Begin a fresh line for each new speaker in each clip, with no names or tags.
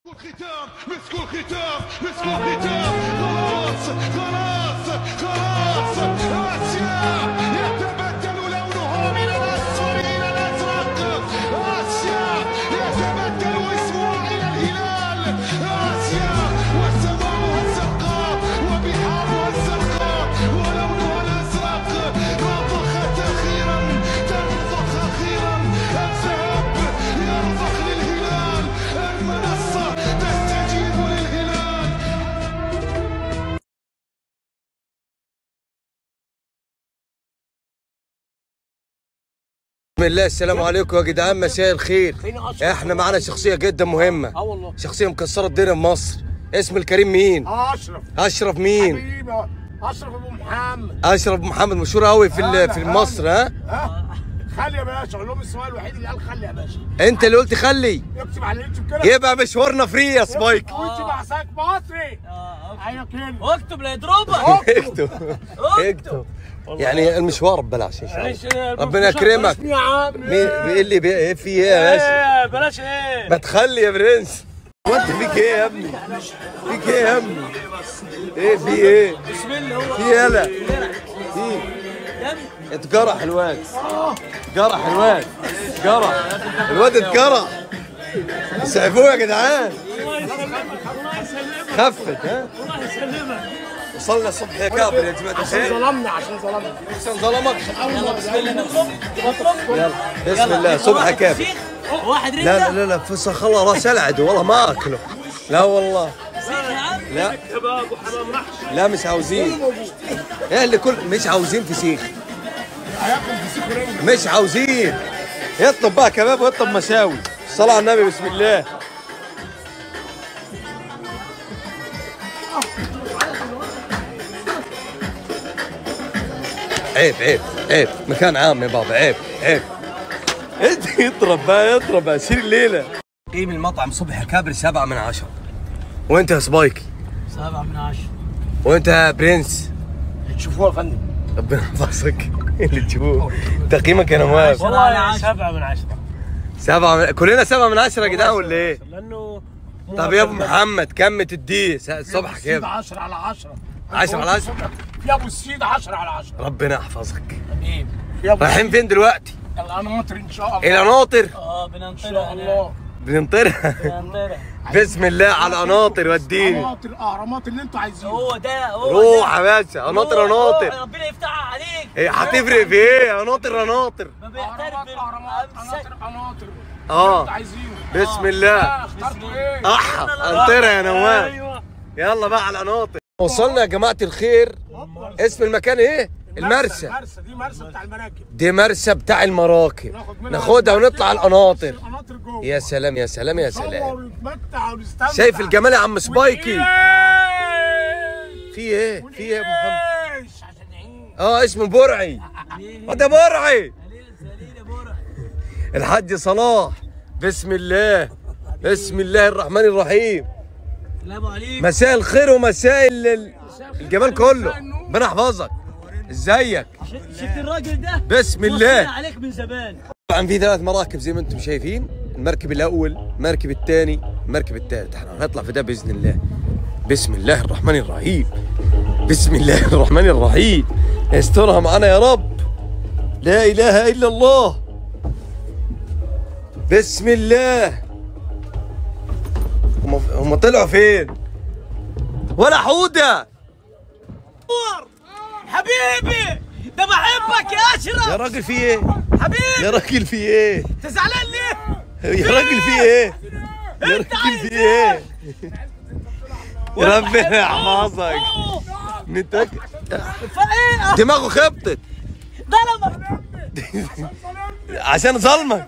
الختام مسكوا الختام مسكوا الختام خلاص خلاص خلاص اسيا يتبدل لونها من الاصفر الى الازرق اسيا يتبدل اسمها الى الهلال اسيا وسماؤها الزرقاء وبحارها الزرقاء ولونها الازرق نطخت اخيرا تنفخ اخيرا الذهب يرضخ للهلال المنصه تستجيب للهلال
بسم الله السلام عليكم يا جدعان مساء الخير احنا معانا شخصيه جدا مهمه
اه والله
شخصيه مكسره الدنيا في مصر اسم الكريم مين
اشرف
اشرف مين
حبيبي اشرف ابو محمد
اشرف محمد مشهور قوي في ال- في مصر ها
ها خلي يا باشا اقول لهم السؤال الوحيد اللي قال خلي يا باشا
انت اللي قلت خلي
اكتب على اليوتيوب كده
يبقى مشوارنا فري يا سبايك
واكتب عساك مصري ايوه كده
اكتب لا يضربك
اكتب اكتب يعني المشوار ببلاش ان شاء الله ربنا يكرمك
يا عم
مين ايه اللي بي... ايه في ايه يا باشا
ايه بلاش ايه
ما تخلي يا برنس وانت فيك ايه يا ابني فيك ايه يا ابني ايه في ايه
بسم الله هو
في يالا في
يا ابني
اتجرح الواد اتجرح الواد اتجرح الواد اتجرح اسعفوه يا جدعان
الله يسلمك الله يسلمك
خفت ها
الله يسلمك
وصلنا الصبح يا كابر يا جماعه
عشان
الخير
ظلمنا عشان ظلمنا
احسن ظلمك
يلا بسم الله نطلب نطلب
يلا بسم الله صبح يا كابر
واحد
لا لا
رده
لا لا فسخ الله راس العد والله ما اكله لا والله
سيخ يا عم
لا
كباب وحمام محشي
لا مش عاوزين ايه اللي كل مش عاوزين فسيخ مش عاوزين يطلب بقى كباب ويطلب مشاوي الصلاة على النبي بسم الله عيب عيب عيب مكان عام يا بابا عيب عيب انت يضرب بقى يضرب بقى شيل الليله قيم المطعم صبح كابر سبعة من عشرة وانت يا سبايكي
سبعة من عشرة
وانت يا برنس
تشوفوها يا فندم
ربنا يحفظك اللي تشوفوه تقييمك يا نواف
والله
سبعة من عشرة
سبعة من... كلنا سبعة من عشرة يا جدعان ولا ايه؟
لانه
طب يا ابو محمد كم تديه س- الصبح
السيد
كده
10 على 10
10 على 10
يا ابو السيد 10 على 10
ربنا يحفظك
حبيبي يا ابو
رايحين فين دلوقتي؟
القناطر ان شاء الله
الى ناطر
اه
ان
بننطرها
شاء الله
بننطرها
بننطرها
بسم الله على قناطر وديني
قناطر الاهرامات اللي انتوا عايزينه
هو ده هو
روح
ده.
يا باشا قناطر
روح،
قناطر
روح، ربنا يفتحها عليك
ايه هتفرق في ايه؟ قناطر قناطر
ما بيعترف
اهرامات اهرامات
بالأمسك.
قناطر قناطر
اه
انتوا عايزينه
بسم الله
آه، اخترتوا ايه؟
احا قنطرة يا نواف
ايوه
يلا بقى على قناطر وصلنا يا جماعة الخير اسم المكان ايه؟ المرسى
المرسى دي مرسى بتاع المراكب
دي مرسى بتاع المراكب
ناخد منها
ناخدها ونطلع على القناطر
القناطر جوه
يا سلام يا سلام يا
نصور
سلام
ونتمتع ونستمتع
شايف الجمال يا عم سبايكي
ونعيش.
في ايه في ايه يا ابو محمد
ونعيش عشان نعيش
اه اسمه برعي ده برعي
قليل زليل يا بورا
الحاج صلاح بسم الله بسم الله الرحمن الرحيم
سلام عليكم
مساء الخير ومساء ال- ال- الجمال كله ربنا يحفظك ازيك
شفت الراجل ده
بسم الله
وصينا عليك من زمان
طبعا في ثلاث مراكب زي ما انتم شايفين المركب الاول المركب الثاني المركب الثالث احنا هنطلع في ده باذن الله بسم الله الرحمن الرحيم بسم الله الرحمن الرحيم استرها معنا يا رب لا اله الا الله بسم الله هم هم طلعوا فين ولا حوده
حبيبي ده بحبك يا
يا
اشرف
راجل في ايه
حبيبي
يا راجل في ايه
انت زعلان ليه؟
يا راجل في ايه يا راجل في ايه يا ربنا يحفظك نتك...
فايه
دماغه خبطت
ظلمك
عشان ظلمك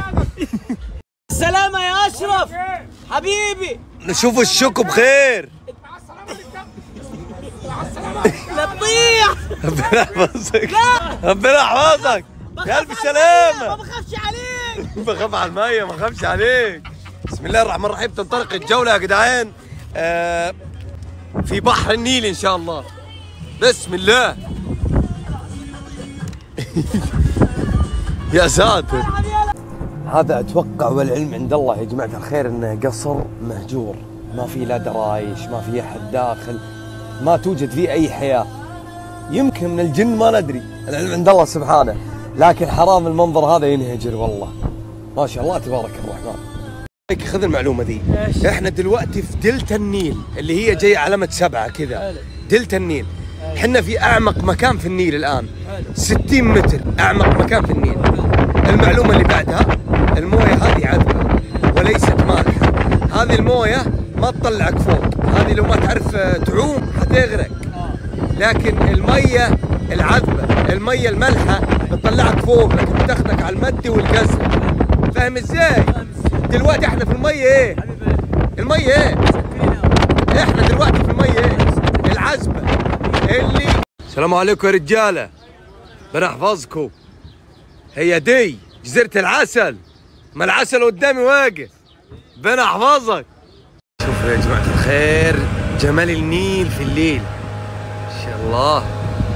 سلامة يا اشرف حبيبي
نشوف الشوكو بخير
لا تضيع
ربنا يحفظك ربنا يحفظك يا الف
ما
سلامه
بخافش عليك
بخاف على الميه ما خافش عليك بسم الله الرحمن الرحيم تنطلق الجوله يا جدعان آه في بحر النيل ان شاء الله بسم الله يا ساتر هذا اتوقع والعلم عند الله يا جماعه الخير انه قصر مهجور ما في لا درايش ما في احد داخل ما توجد فيه اي حياه يمكن من الجن ما ندري العلم عند الله سبحانه لكن حرام المنظر هذا ينهجر والله ما شاء الله تبارك الرحمن هيك خذ المعلومه ذي
إيش؟
احنا دلوقتي في دلتا النيل اللي هي جايه علامه سبعه كذا
حلو.
دلتا النيل احنا في اعمق مكان في النيل الان
حلو.
60 متر اعمق مكان في النيل المعلومه اللي بعدها المويه هذه عذبه وليست مالحه هذه المويه ما تطلعك فوق هذه لو ما تعرف آه، تعوم حتغرق لكن الميه العذبه الميه الملحه بتطلعك فوق لكن بتاخذك على المد والقزر فاهم ازاي دلوقتي احنا في الميه ايه الميه ايه احنا دلوقتي في الميه ايه العذبه اللي السلام عليكم يا رجاله بنحفظكم هي دي جزيرة العسل ما العسل قدامي واقف بنحفظك شوفوا يا جماعة الخير جمال النيل في الليل ما شاء الله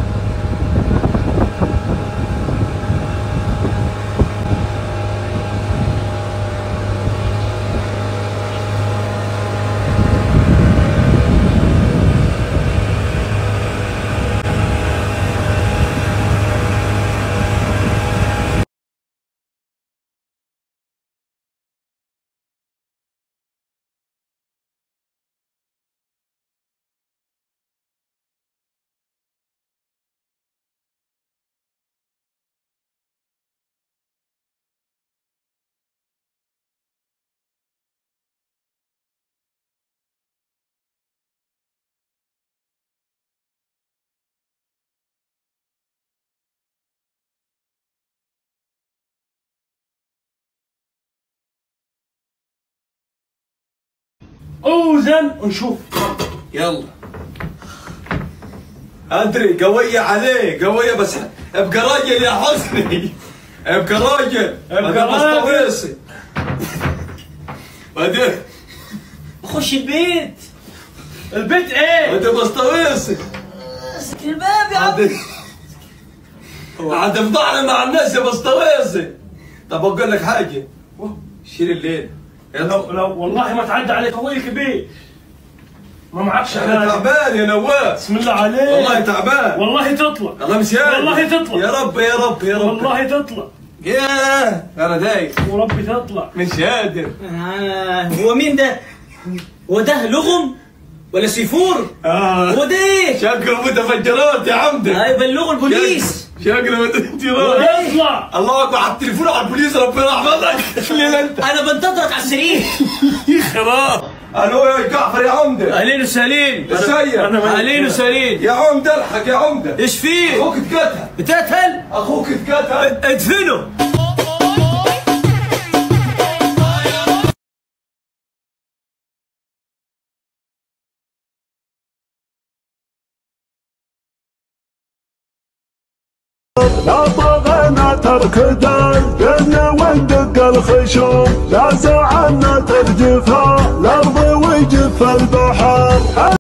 اوزن ونشوف
يلا ادري قوية عليه قوية بس ابقى راجل يا حسني ابقى راجل
ابقى راجل.
بسطويسي بعدين
خش البيت
البيت ايه
بعدين بسطويسي
الباب يا عم
عاد عاد فضحنا مع الناس يا بسطويسي طب اقول لك حاجة شيل الليل
لو لو والله ما تعدى عليك ابوي كبير ما معكش
انا
حاجه
تعبان يا نواف
بسم الله عليك
والله تعبان
والله تطلع
الله مشان
والله تطلع.
يا رب يا رب يا رب
والله تطلع
ياه انا دايخ
وربي تطلع
مش قادر
آه، هو مين ده؟ هو ده لغم ولا سيفور؟
آه.
هو ده ايه؟
شكله متفجرات يا عمده
هاي بلغوا البوليس
شكله متفجرات
تطلع
الله اكبر على التليفون على البوليس ربنا يحفظك ليه انت
انا بنتظرك على السرير
خلاص الو يا جعفر يا عمده
اهلين وسهلين
السيد
اهلين وسهلين
يا عمده الحق يا عمده
ايش فيه؟
اخوك اتقتل
بتقتل؟
اخوك اتقتل
ادفنه
لا طغينا تركض الدنيا وندق الخشوم لا زعلنا ترجفها الارض ويجف البحر